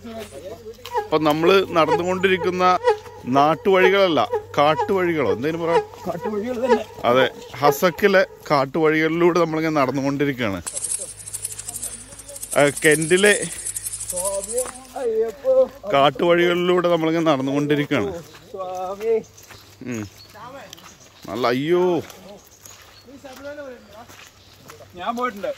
അപ്പൊ നമ്മള് നടന്നുകൊണ്ടിരിക്കുന്ന നാട്ടുവഴികളല്ല കാട്ടുവഴികളോ എന്തേലും പറയാം കാട്ടുവഴികൾ തന്നെ അതെ ഹസക്കിലെ കാട്ടുവഴികളിലൂടെ നമ്മളിങ്ങനെ നടന്നുകൊണ്ടിരിക്കുകയാണ് ആ, കെന്റിലെ സ്വാമി അയ്യപ്പോ കാട്ടുവഴികളിലൂടെ നമ്മളിങ്ങനെ നടന്നുകൊണ്ടിരിക്കുകയാണ് സ്വാമി ഉം. നല്ല അയ്യോ ഞാൻ പോയിട്ടുണ്ട്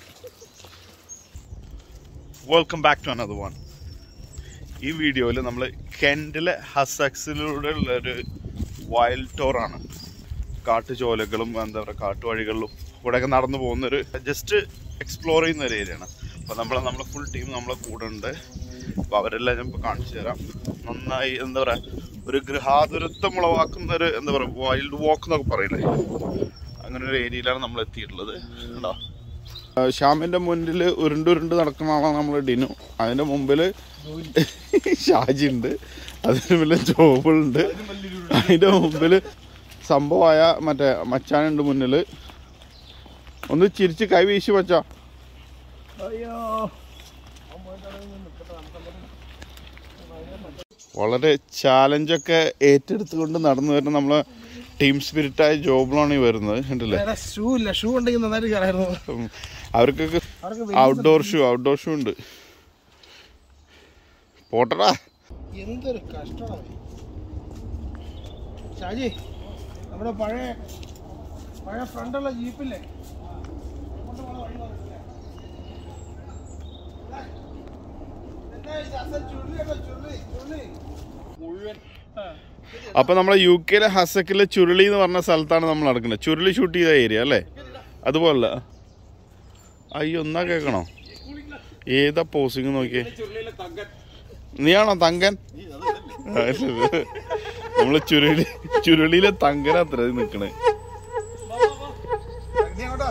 welcome back to another one ഈ വീഡിയോയിൽ നമ്മൾ കെൻഡിലെ ഹസക്സിലൂടെ ഉള്ള ഒരു വൈൽഡ് ടൂറാണ് കാട്ടുചോലകളും എന്താ പറയുക കാട്ടുവഴികളിലും ഇവിടെയൊക്കെ നടന്നു പോകുന്ന ഒരു ജസ്റ്റ് എക്സ്പ്ലോർ ചെയ്യുന്ന ഒരു ഏരിയയാണ് അപ്പോൾ നമ്മൾ നമ്മളെ ഫുൾ ടീം നമ്മളെ കൂടെ ഉണ്ട് അപ്പോൾ അവരെല്ലാം ഞാൻ ഇപ്പോൾ കാണിച്ചു തരാം നന്നായി എന്താ പറയുക ഒരു ഗൃഹാതുരത്വം ഉളവാക്കുന്ന ഒരു എന്താ പറയുക വൈൽഡ് വാക്ക് എന്നൊക്കെ പറയില്ലേ അങ്ങനെ ഒരു ഏരിയയിലാണ് നമ്മൾ എത്തിയിട്ടുള്ളത് ഉണ്ടോ ശ്യാമിന്റെ മുന്നിൽ ഉരുണ്ട് ഉരുണ്ട് നടക്കുന്ന ആളാണ് നമ്മൾ ഡിനു അതിന്റെ മുമ്പിൽ ഷാജി ഉണ്ട് അതിന് മുന്നിൽ ജോബുണ്ട് അതിന്റെ മുമ്പിൽ സംഭവമായ മറ്റേ മച്ചാനുണ്ട് മുന്നിൽ ഒന്ന് ചിരിച്ച് കൈ വീശി വച്ചാ അയ്യോ വളരെ ചാലഞ്ചൊക്കെ ഏറ്റെടുത്തുകൊണ്ട് നടന്നു വരുന്ന നമ്മളെ ടീം സ്പിരിറ്റായ ജോബിലാണ് ഈ വരുന്നത് കണ്ടില്ലേ ഷൂ ഇല്ല ഷൂ ഉണ്ടെങ്കിൽ നന്നായിട്ട് കയറായിരുന്നു ഉം. അവർക്കൊക്കെ അവർക്ക് ഔട്ട്ഡോർ ഷൂ ഔട്ട്ഡോർ ഷൂ ഉണ്ട് പോട്ടടാ എന്തൊരു കഷ്ടമാണ് ഷാജി നമ്മുടെ പഴയ പഴയ ഫ്രണ്ടുള്ള ജീപ്പില്ലേ അങ്ങോട്ട് പോണ വഴി നോക്കില്ലേ? എന്താ ഈ അസൽ ചുരുളിയാണോ? ചുരുളി, ചുരുളി. ആ. അപ്പൊ നമ്മളെ യു കെയിലെ ഹസക്കിലെ ചുരുളി എന്ന് പറഞ്ഞ സ്ഥലത്താണ് നമ്മൾ നടക്കുന്നത് ചുരുളി ഷൂട്ട് ചെയ്ത ഏരിയ അല്ലേ അതുപോലെ അയ്യോ ഒന്നാ കേക്കണോ ഏതാ പോസിങ് നോക്കിയേ നീയാണോ തങ്കൻ അല്ലത്. നമ്മള് ചുരുളി ചുരുളിയിലെ തങ്കൻ അത്ര നിക്കണേ നീ അങ്ങോട്ടാ.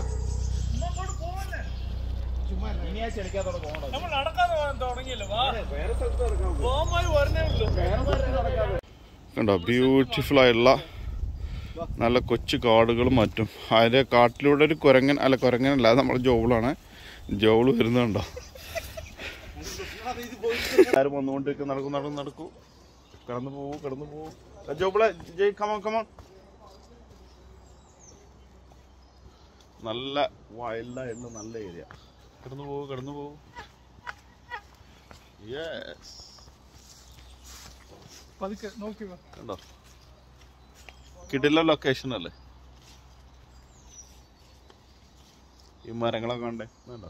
ചുമ്മാ ഇരുന്നോ. നമ്മൾ നടക്കാതെ പോകാൻ തുടങ്ങിയല്ലോ വാ പോകാൻ പറഞ്ഞേ ഉള്ളൂ കണ്ടോ ബ്യൂട്ടിഫുൾ ആയിട്ടുള്ള നല്ല കൊച്ചു കാടുകളും മറ്റും അതിന്റെ കാട്ടിലൂടെ ഒരു കുരങ്ങൻ അല്ല കുരങ്ങനല്ല അത് നമ്മുടെ ജോബിളാണ് ജോബിള് വരുന്നുണ്ടോ ആരും വന്നുകൊണ്ടിരിക്കും നടക്കും നടക്കും നടക്കൂ കടന്നു പോവൂ കടന്നു പോവൂ ജോബിളെ ജയ് കമോൺ കമോൺ നല്ല വൈൽഡായിട്ടുള്ള നല്ല ഏരിയ കടന്നു പോവൂ കടന്നു പോവൂ യെസ് പതുക്കെ നോക്കി വാ. കണ്ടോ കിടില ലൊക്കേഷൻ അല്ലേ ഈ മരങ്ങളൊക്കെ കണ്ടേ കണ്ടോ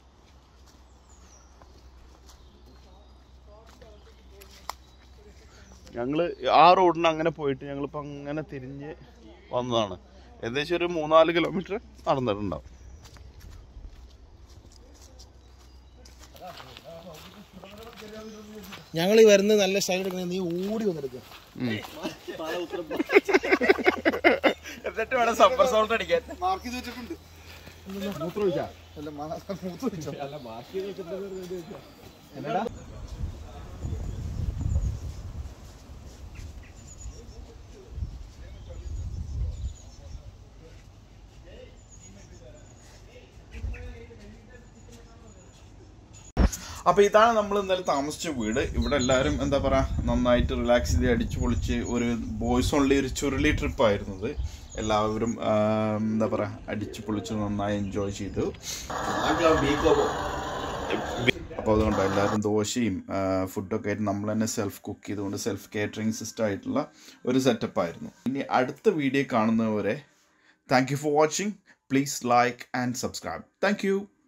ഞങ്ങള് ആ റോഡിന് അങ്ങനെ പോയിട്ട് ഞങ്ങളിപ്പോ അങ്ങനെ തിരിഞ്ഞ് വന്നതാണ് ഏകദേശം ഒരു മൂന്നാല് കിലോമീറ്റർ നടന്നിട്ടുണ്ടാവും ഞങ്ങൾ ഈ വരുന്നത് നല്ല സ്റ്റൈൽ എടുക്കണേ നീ ഓടി വന്നെടുക്കുക എന്നിട്ട് വേണം സമ്മർ സോൾട്ട് അടിക്കാൻ മാർക്ക് ചെയ്ത് വെച്ചിട്ടുണ്ട് മൂത്രം ഒഴിച്ചാ അല്ല മൂത്രം ഒഴിച്ചോ അല്ല മാർക്ക് ചെയ്ത് വെച്ചിട്ടുണ്ട് എന്നടാ അപ്പൊ ഇതാണ് നമ്മൾ ഇന്നലെ താമസിച്ച വീട് ഇവിടെ എല്ലാവരും എന്താ പറയാ നന്നായിട്ട് റിലാക്സ് ചെയ്ത് അടിച്ചു പൊളിച്ച് ഒരു ബോയ്സ് ഓൺലി ഒരു ചുരുളി ട്രിപ്പ് ആയിരുന്നത് എല്ലാവരും ആ, എന്താ പറയാ അടിച്ചു പൊളിച്ച് നന്നായി എൻജോയ് ചെയ്തു അപ്പോൾ അതുകൊണ്ട് എല്ലാവരും ദോശയും ആ, ഫുഡൊക്കെ ആയിട്ട് നമ്മൾ തന്നെ സെൽഫ് കുക്ക് ചെയ്തുകൊണ്ട് സെൽഫ് കേറ്ററിംഗ് സിസ്റ്റം ആയിട്ടുള്ള ഒരു സെറ്റപ്പ് ആയിരുന്നു ഇനി അടുത്ത വീഡിയോ കാണുന്നവരെ thank you for watching please like and subscribe thank U